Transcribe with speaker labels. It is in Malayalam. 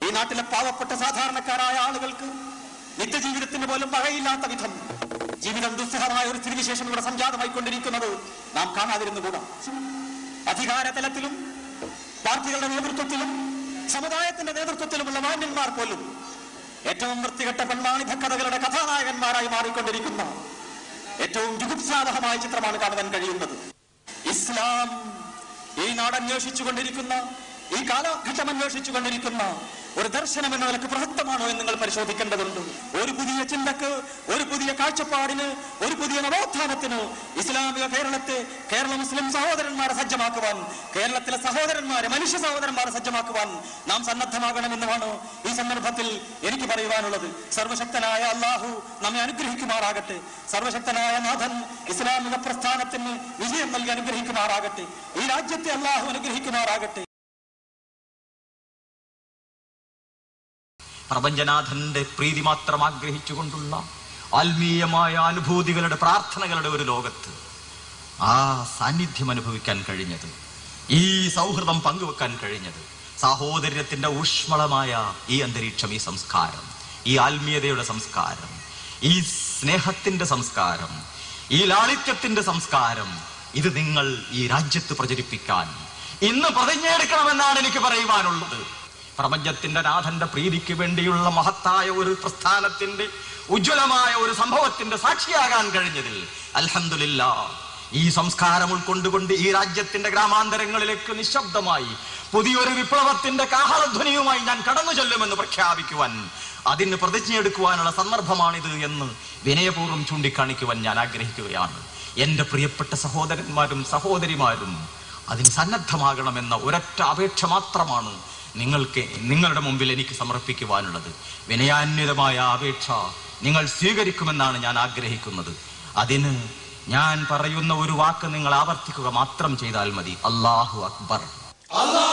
Speaker 1: ഈ നാട്ടിലെ പാവപ്പെട്ട സാധാരണക്കാരായ ആളുകൾക്ക് നിത്യജീവിതത്തിന് പോലും വകയില്ലാത്ത വിധം ജീവിതം ദുസ്സഹമായ ഒരു സ്ഥിതിവിശേഷം ഇവിടെ സംജാതമായിക്കൊണ്ടിരിക്കുന്നത് നാം കാണാതിരുന്നുകൂടാ അധികാര തലത്തിലും പാർട്ടികളുടെ നേതൃത്വത്തിലും സമുദായത്തിന്റെ നേതൃത്വത്തിലുമുള്ള മാന്യന്മാർ പോലും ഏറ്റവും വൃത്തികെട്ട പെൺമാണിഭ കഥകളുടെ കഥാനായകന്മാരായി മാറിക്കൊണ്ടിരിക്കുന്ന ഏറ്റവും ജുഗുപ്സാവഹമായ ചിത്രമാണ് കാണുവാൻ കഴിയുന്നത് ഇസ്ലാം ഈ നാട് അന്വേഷിച്ചുകൊണ്ടിരിക്കുന്ന ഈ കാലഘട്ടം അന്വേഷിച്ചുകൊണ്ടിരിക്കുന്ന ഒരു ദർശനം എന്ന നിലക്ക് പ്രസക്തമാണോ എന്ന് നിങ്ങൾ പരിശോധിക്കേണ്ടതുണ്ട് ഒരു പുതിയ ചിന്തക്ക് ഒരു പുതിയ കാഴ്ചപ്പാടിന് ഒരു പുതിയ നവോത്ഥാനത്തിന് ഇസ്ലാമിക കേരളത്തെ കേരള മുസ്ലിം സഹോദരന്മാരെ സജ്ജമാക്കുവാൻ കേരളത്തിലെ സഹോദരന്മാരെ മനുഷ്യ സഹോദരന്മാരെ സജ്ജമാക്കുവാൻ നാം സന്നദ്ധമാകണമെന്നുമാണ് ഈ സന്ദർഭത്തിൽ എനിക്ക് പറയുവാനുള്ളത് സർവശക്തനായ അള്ളാഹു നമ്മെ അനുഗ്രഹിക്കുമാറാകട്ടെ സർവശക്തനായ നാഥൻ ഇസ്ലാമിക പ്രസ്ഥാനത്തിന് വിജയം നൽകി അനുഗ്രഹിക്കുമാറാകട്ടെ ഈ രാജ്യത്തെ അള്ളാഹു അനുഗ്രഹിക്കുമാറാകട്ടെ
Speaker 2: പ്രപഞ്ചനാഥന്റെ പ്രീതി മാത്രം ആഗ്രഹിച്ചുകൊണ്ടുള്ള ആത്മീയമായ അനുഭൂതികളുടെ പ്രാർത്ഥനകളുടെ ഒരു ലോകത്ത് ആ സാന്നിധ്യം അനുഭവിക്കാൻ കഴിഞ്ഞത് ഈ സൗഹൃദം പങ്കുവെക്കാൻ കഴിഞ്ഞത് സാഹോദര്യത്തിന്റെ ഊഷ്മളമായ ഈ അന്തരീക്ഷം ഈ സംസ്കാരം ഈ ആത്മീയതയുടെ സംസ്കാരം ഈ സ്നേഹത്തിന്റെ സംസ്കാരം ഈ ലാളിത്യത്തിന്റെ സംസ്കാരം ഇത് നിങ്ങൾ ഈ രാജ്യത്ത് പ്രചരിപ്പിക്കാൻ ഇന്ന് പ്രതിജ്ഞയെടുക്കണമെന്നാണ് എനിക്ക് പറയുവാനുള്ളത് പ്രപഞ്ചത്തിന്റെ നാഥന്റെ പ്രീതിക്ക് വേണ്ടിയുള്ള മഹത്തായ ഒരു പ്രസ്ഥാനത്തിന്റെ ഉജ്ജ്വലമായ ഒരു സംഭവത്തിന്റെ സാക്ഷിയാകാൻ കഴിഞ്ഞതിൽ അൽഹംദുലില്ലാ ഈ സംസ്കാരം ഉൾക്കൊണ്ടുകൊണ്ട് ഈ രാജ്യത്തിന്റെ ഗ്രാമാന്തരങ്ങളിലേക്ക് നിശബ്ദമായി പുതിയൊരു വിപ്ലവത്തിന്റെ കാഹളധ്വനിയുമായി ഞാൻ കടന്നു ചെല്ലുമെന്ന് പ്രഖ്യാപിക്കുവാൻ അതിന് പ്രതിജ്ഞയെടുക്കുവാനുള്ള സന്ദർഭമാണിത് എന്ന് വിനയപൂർവ്വം ചൂണ്ടിക്കാണിക്കുവാൻ ഞാൻ ആഗ്രഹിക്കുകയാണ് എന്റെ പ്രിയപ്പെട്ട സഹോദരന്മാരും സഹോദരിമാരും അതിന് സന്നദ്ധമാകണമെന്ന ഒരൊറ്റ അപേക്ഷ മാത്രമാണ് നിങ്ങൾക്ക് നിങ്ങളുടെ മുമ്പിൽ എനിക്ക് സമർപ്പിക്കുവാനുള്ളത് വിനയാന്വിതമായ ആ അപേക്ഷ നിങ്ങൾ സ്വീകരിക്കുമെന്നാണ് ഞാൻ ആഗ്രഹിക്കുന്നത് അതിന് ഞാൻ പറയുന്ന ഒരു വാക്ക് നിങ്ങൾ ആവർത്തിക്കുക മാത്രം ചെയ്താൽ മതി അള്ളാഹു അക്ബർ
Speaker 3: അല്ലാഹു